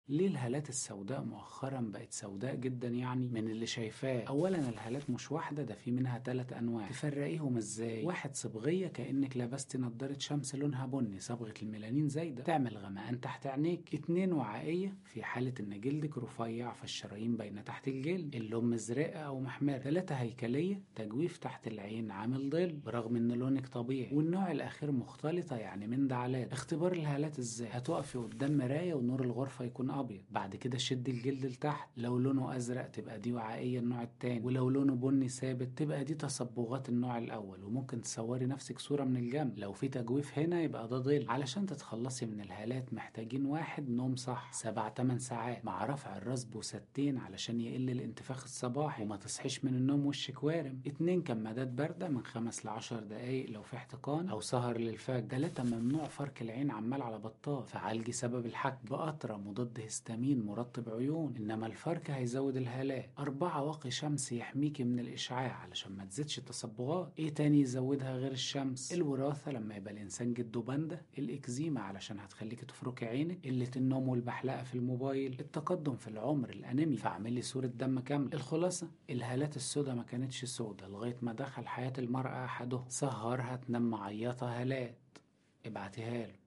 ليه الهالات السوداء مؤخرا بقت سوداء جدا يعني من اللي شايفاه اولا الهالات مش واحده ده في منها ثلاث انواع تفرقيهم ازاي واحد صبغيه كانك لبست نضاره شمس لونها بني صبغه الميلانين زايده تعمل غمقان تحت عينيك اتنين وعائيه في حاله ان جلدك رفيع فالشرايين باينه تحت الجلد اللون مزرقه او محمره ثلاثه هيكليه تجويف تحت العين عامل ظل برغم ان لونك طبيعي والنوع الاخير مختلطه يعني من ده على ده. اختبار الهالات ازاي هتقفي قدام مرايه ونور الغرفه يكون ابيض بعد كده شدي الجلد لتحت لو لونه ازرق تبقى دي وعائيه النوع التاني ولو لونه بني ثابت تبقى دي تصبغات النوع الاول وممكن تصوري نفسك صوره من الجنب لو في تجويف هنا يبقى ده ظل علشان تتخلصي من الهالات محتاجين واحد نوم صح سبع تمن ساعات مع رفع الراس بوستين علشان يقل الانتفاخ الصباحي وما تصحيش من النوم وشك وارم اتنين كمادات باردة من خمس لعشر دقايق لو في احتقان أو سهر للفجر تلاتة ممنوع فرك العين عمال على بطال فعالجي سبب الحك بقطرة مضاد هستامين مرطب عيون إنما الفرك هيزود الهالات أربعة واقي شمس يحميكي من الإشعاع علشان ما تزيدش التصبغات إيه تاني يزودها غير الشمس الوراثة لما يبقى الإنسان جده باندا الإكزيما علشان هتخليكي تفركي عينك قلة النوم والبحلقة في الموبايل التقدم في العمر الأنيمي فاعملي صورة دم كاملة الخلاصة الهالات السوداء ما كانتش سودة لغاية ما دخل حياة المرأة أحدهم سهرها تنام معيطة هالات ابعتيها له